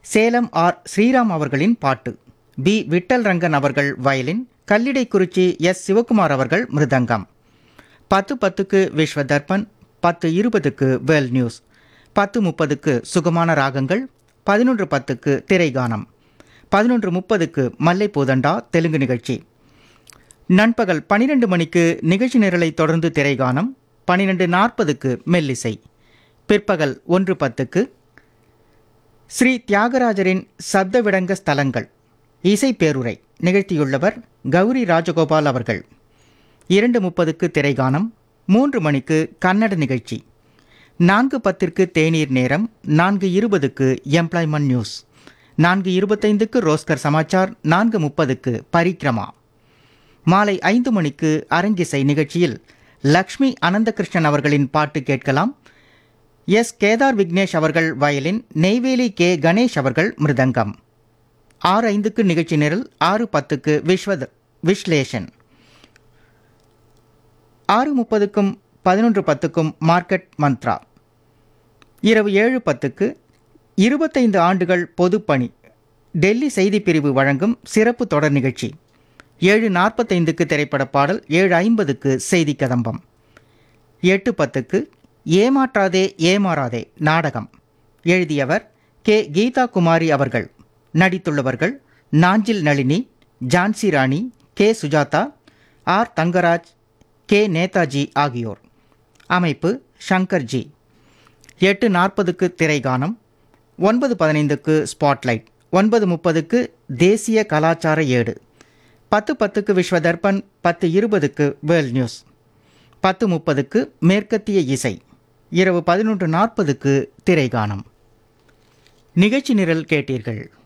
Salem R Sriram அவர்களின் பாட்டு B Vittal Rangan அவர்கள் வயலின் கல்லிடைக்குறிச்சி எஸ் சிவகுமார் அவர்கள் மிருதங்கம் பத்து பத்துக்கு விஸ்வ தர்ப்பன் பத்து இருபதுக்கு வேல் நியூஸ் பத்து முப்பதுக்கு சுகமான ராகங்கள் பதினொன்று பத்துக்கு திரைகானம் பதினொன்று முப்பதுக்கு மல்லை பூதண்டா தெலுங்கு நிகழ்ச்சி நண்பகல் பனிரெண்டு மணிக்கு நிகழ்ச்சி நிரலை தொடர்ந்து திரைகானம் பனிரெண்டு நாற்பதுக்கு மெல்லிசை பிற்பகல் ஒன்று பத்துக்கு ஸ்ரீ தியாகராஜரின் சப்த விடங்க ஸ்தலங்கள் இசை பேருரை நிகழ்த்தியுள்ளவர் கௌரி ராஜகோபால் அவர்கள் இரண்டு முப்பதுக்கு திரைகானம் மூன்று மணிக்கு கன்னட நிகழ்ச்சி நான்கு பத்திற்கு தேநீர் நேரம் நான்கு இருபதுக்கு எம்ப்ளாய்மெண்ட் நியூஸ் நான்கு இருபத்தைந்துக்கு ரோஸ்கர் சமாச்சார் நான்கு முப்பதுக்கு பரிக்ரமா மாலை ஐந்து மணிக்கு அரங்கிசை நிகழ்ச்சியில் லக்ஷ்மி அனந்தகிருஷ்ணன் அவர்களின் பாட்டு கேட்கலாம் எஸ் கேதார் விக்னேஷ் அவர்கள் வயலின் நெய்வேலி கே கணேஷ் அவர்கள் மிருதங்கம் ஆறு ஐந்துக்கு நிகழ்ச்சி நிரல் ஆறு பத்துக்கு விஸ்வத் விஸ்லேஷன் ஆறு முப்பதுக்கும் பதினொன்று பத்துக்கும் மார்க்கெட் மந்த்ரா இரவு ஏழு பத்துக்கு இருபத்தைந்து ஆண்டுகள் பொதுப்பணி டெல்லி செய்திப் பிரிவு வழங்கும் சிறப்பு தொடர் நிகழ்ச்சி ஏழு நாற்பத்தைந்துக்கு திரைப்பட பாடல் ஏழு ஐம்பதுக்கு செய்தி கதம்பம் எட்டு பத்துக்கு ஏமாற்றாதே ஏமாறாதே நாடகம் எழுதியவர் கே கீதா குமாரி அவர்கள் நடித்துள்ளவர்கள் Nanjil Nalini Jhansi Rani K Sujatha R Thangaraj K Netaji ஆகியோர் அமைப்பு ஷங்கர்ஜி எட்டு நாற்பதுக்கு திரைகானம் ஒன்பது பதினைந்துக்கு ஸ்பாட்லைட் ஒன்பது முப்பதுக்கு தேசிய கலாச்சார ஏடு பத்து பத்துக்கு விஸ்வ தர்ப்பன் பத்து இருபதுக்கு வேர்ல்ட் நியூஸ் பத்து முப்பதுக்கு மேற்கத்திய இசை இரவு பதினொன்று நாற்பதுக்கு திரைகானம் நிகழ்ச்சி நிரல் கேட்டீர்கள்